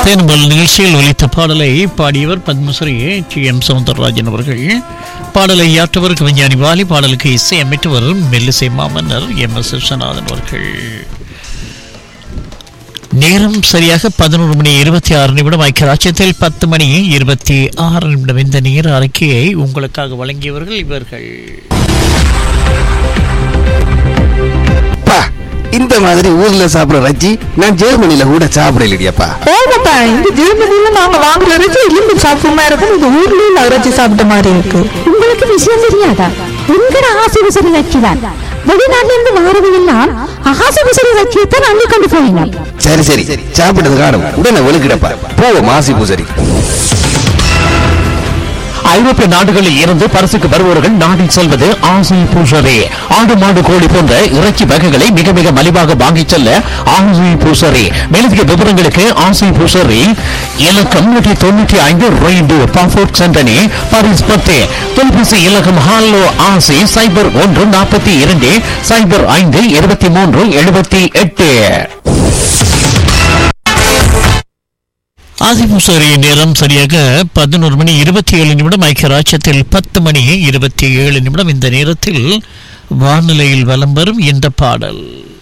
தேனும்பல் நிகழ்ச்சியில் ஒலித்த பாடலை பாடியவர் பத்மஸ்ரீ டி எம் சவுந்தரராஜன் அவர்கள் பாடலை யாற்றவர் கவிஞானி வாலி பாடலுக்கு இசை அமைத்தவர் மெல்லிசை மாமன்னர் எம் எஸ் விஸ்வநாதன் அவர்கள் நேரம் சரியாக பதினோரு மணி இருபத்தி ஆறு நிமிடம் ஐக்கியராட்சியத்தில் பத்து மணி இருபத்தி ஆறு நிமிடம் இந்த நேர அறிக்கையை உங்களுக்காக வழங்கியவர்கள் இவர்கள் அப்பா இந்த மாதிரி ஊர்ல சாப்பிடுற ரஜ்ஜி நான் ஜெர்மனில கூட சாப்பிடலையப்பா போங்கப்பா இந்த ஜெர்மனில நாங்க வாங்குற இறைச்சி எலும்பு சாப்பிடுமா இருக்கும் இந்த ஊர்ல உள்ள இறைச்சி சாப்பிட்ட மாதிரி இருக்கு உங்களுக்கு விஷயம் தெரியாதா எங்கட ஆசிபுசரி வச்சுதான் வெளிநாட்டுல இருந்து வாரவையெல்லாம் ஆசிபுசரி வச்சியத்தான் அள்ளி கொண்டு போயினார் சரி சரி சாப்பிட்டது காணும் உடனே ஒழுக்கிடப்பா போவோம் மாசி பூசரி ஐரோப்பிய நாடுகளில் இருந்து பரிசுக்கு வருபவர்கள் நாடில் செல்வது ஆசை பூசரே ஆடு மாடு கோழி போன்ற இறைச்சி வகைகளை மிக மிக மலிவாக வாங்கிச் செல்ல ஆசை பூசரே மேலதிக விவரங்களுக்கு ஆசை பூசரி இலக்கம் நூற்றி தொண்ணூற்றி ஐந்து ரெய்டு பாஃபோர்ட் சென்டனி பாரிஸ் பத்து தொலைபேசி இலக்கம் ஹாலோ ஆசை சைபர் ஒன்று நாற்பத்தி இரண்டு சைபர் ஐந்து இருபத்தி மூன்று எழுபத்தி எட்டு ஆதிபூசரி நேரம் சரியாக பதினோரு மணி இருபத்தி ஏழு நிமிடம் ஐக்கியராட்சியத்தில் பத்து மணி இருபத்தி ஏழு நிமிடம் இந்த நேரத்தில் வானிலையில் வலம் வரும் இந்த பாடல்